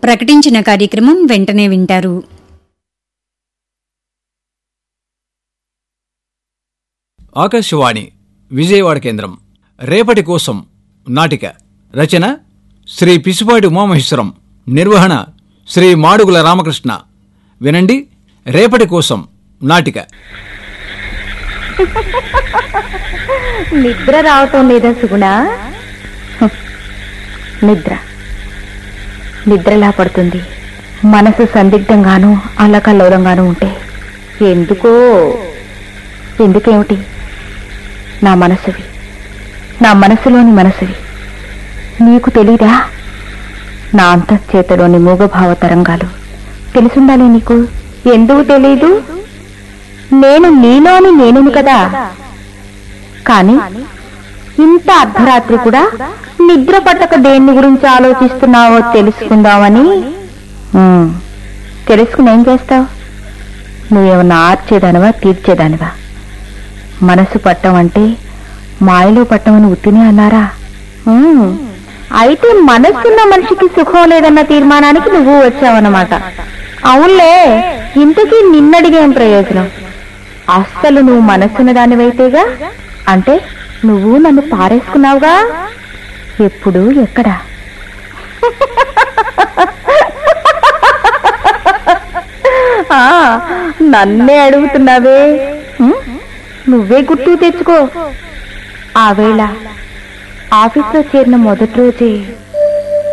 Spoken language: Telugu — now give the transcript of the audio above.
ప్రకటించిన కార్యక్రమం వెంటనే వింటారు ఆకాశవాణి విజయవాడ కేంద్రం రేపటి కోసం నాటిక రచన శ్రీ పిసిపాటి ఉమామహేశ్వరం నిర్వహణ శ్రీ మాడుగుల రామకృష్ణ వినండి రేపటి కోసం నాటిక నిద్ర రావటం లేదా సుగుణ హ్, నిద్ర నిద్రలా పడుతుంది మనసు సందిగ్ధంగాను అల్లకల్లోలంగాను ఉంటే ఎందుకో ఎందుకేమిటి నా మనసువి నా మనసులోని మనసువి నీకు తెలీదా నా అంతఃచేతలోని మూగభావ తరంగాలు తెలుసుండాలి నీకు ఎందుకు తెలీదు నేను నీలోని నేనును కదా కానీ ఇంత అర్ధరాత్రి కూడా నిద్ర పట్టక దేన్ని గురించి ఆలోచిస్తున్నావో తెలుసుకుందామని ఉమ్, తెలుసుకుని ఏం చేస్తావు నువ్వేమన్నా ఆర్చేదానివా తీర్చేదానివా మనసు పట్టం అంటే మాయలో పట్టమని ఉత్తినే అన్నారా ఉమ్, అయితే మనసున్న మనిషికి సుఖం లేదన్న తీర్మానానికి నువ్వు వచ్చావన్నమాట అవునులే ఇంతకీ నిన్నడిగేం ప్రయోజనం అస్సలు నువ్వు మనసున్న దానివైతేగా అంటే నువ్వు నన్ను పారేసుకున్నావుగా ఎప్పుడు ఎక్కడ ఆ, నన్నే అడుగుతున్నావే ఉం? నువ్వే గుర్తు తెచ్చుకో ఆ వేళ ఆఫీస్లో చేరిన మొదటి రోజే